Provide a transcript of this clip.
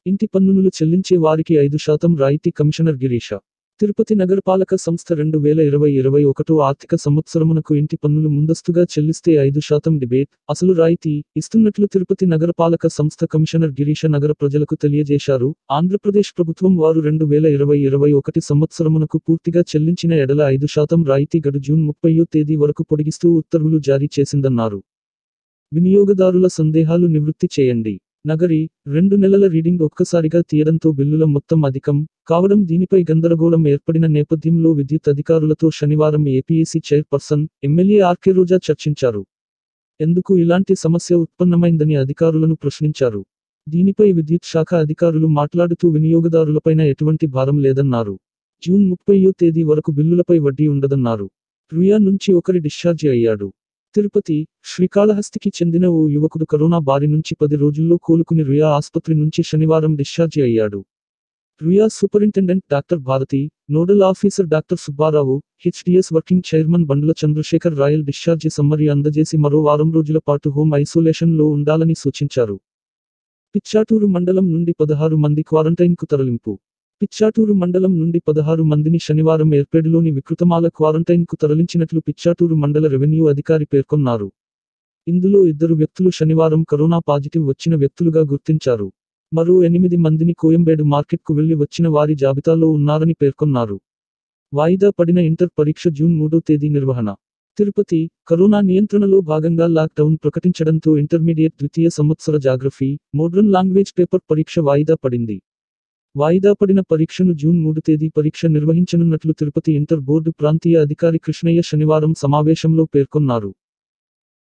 ఇంటి పన్నులు చెల్లించే వారికి ఐదు శాతం రాయితీ కమిషనర్ గిరీష తిరుపతి నగరపాలక సంస్థ రెండు వేల ఇరవై ఇరవై ఒకటో ఆర్థిక సంవత్సరమునకు ఇంటి పన్నులు ముందస్తుగా చెల్లిస్తే ఐదు శాతం డిబేట్ అసలు రాయితీ ఇస్తున్నట్లు తిరుపతి నగరపాలక సంస్థ కమిషనర్ గిరీష నగర ప్రజలకు తెలియజేశారు ఆంధ్రప్రదేశ్ ప్రభుత్వం వారు రెండు వేల ఇరవై ఇరవై ఒకటి సంవత్సరమునకు పూర్తిగా చెల్లించిన ఎడల ఐదు శాతం రాయితీ గడు జూన్ ముప్పయో తేదీ వరకు పొడిగిస్తూ ఉత్తర్వులు జారీ చేసిందన్నారు వినియోగదారుల సందేహాలు నివృత్తి చేయండి నగరి రెండు నెలల రీడింగ్ ఒక్కసారిగా తీయడంతో బిల్లుల మొత్తం అధికం కావడం దీనిపై గందరగోళం ఏర్పడిన నేపథ్యంలో విద్యుత్ అధికారులతో శనివారం APSC chairperson MLA RK Roja చర్చించారు ఎందుకు ఇలాంటి సమస్య ఉత్పన్నమైందని అధికారులను ప్రశ్నించారు దీనిపై విద్యుత్ శాఖ అధికారులు మాట్లాడుతూ వినియోగదారులపైన ఎటువంటి భారం లేదన్నారు జూన్ ముప్పయో తేదీ వరకు బిల్లులపై వడ్డీ ఉండదన్నారు రుయా నుంచి ఒకరి డిశ్చార్జి అయ్యాడు తిరుపతి శ్రీకాళహస్తికి చెందిన ఓ యువకుడు కరోనా బారి నుంచి పది రోజుల్లో కోలుకుని రుయా ఆసుపత్రి నుంచి శనివారం డిశ్చార్జి అయ్యాడు Ruia superintendent doctor Bharathi nodal officer doctor Subbarao HDS working chairman Bandla Chandrasekhar Royal discharge summary అందజేసి మరో వారం రోజుల పాటు హోమ్ ఐసోలేషన్ లో ఉండాలని సూచించారు పిచ్చాటూరు మండలం నుండి పదహారు మంది క్వారంటైన్కు తరలింపు పిచ్చాటూరు మండలం నుండి పదహారు మందిని శనివారం ఏర్పేడులోని వికృతమాల క్వారంటైన్కు తరలించినట్లు పిచ్చాటూరు మండల రెవెన్యూ అధికారి పేర్కొన్నారు ఇందులో ఇద్దరు వ్యక్తులు శనివారం కరోనా పాజిటివ్ వచ్చిన వ్యక్తులుగా గుర్తించారు మరో ఎనిమిది మందిని కోయంబేడు మార్కెట్కు వెళ్లి వచ్చిన వారి జాబితాలో ఉన్నారని పేర్కొన్నారు వాయిదా పడిన ఇంటర్ పరీక్ష జూన్ మూడో తేదీ నిర్వహణ తిరుపతి కరోనా నియంత్రణలో భాగంగా లాక్డౌన్ ప్రకటించడంతో ఇంటర్మీడియట్ ద్వితీయ సంవత్సర జాగ్రఫీ మోడ్రన్ లాంగ్వేజ్ పేపర్ పరీక్ష వాయిదా పడింది వాయిదా పడిన పరీక్షను జూన్ మూడు తేదీ పరీక్ష నిర్వహించనున్నట్లు తిరుపతి ఇంటర్ బోర్డు ప్రాంతీయ అధికారి కృష్ణయ్య శనివారం సమావేశంలో పేర్కొన్నారు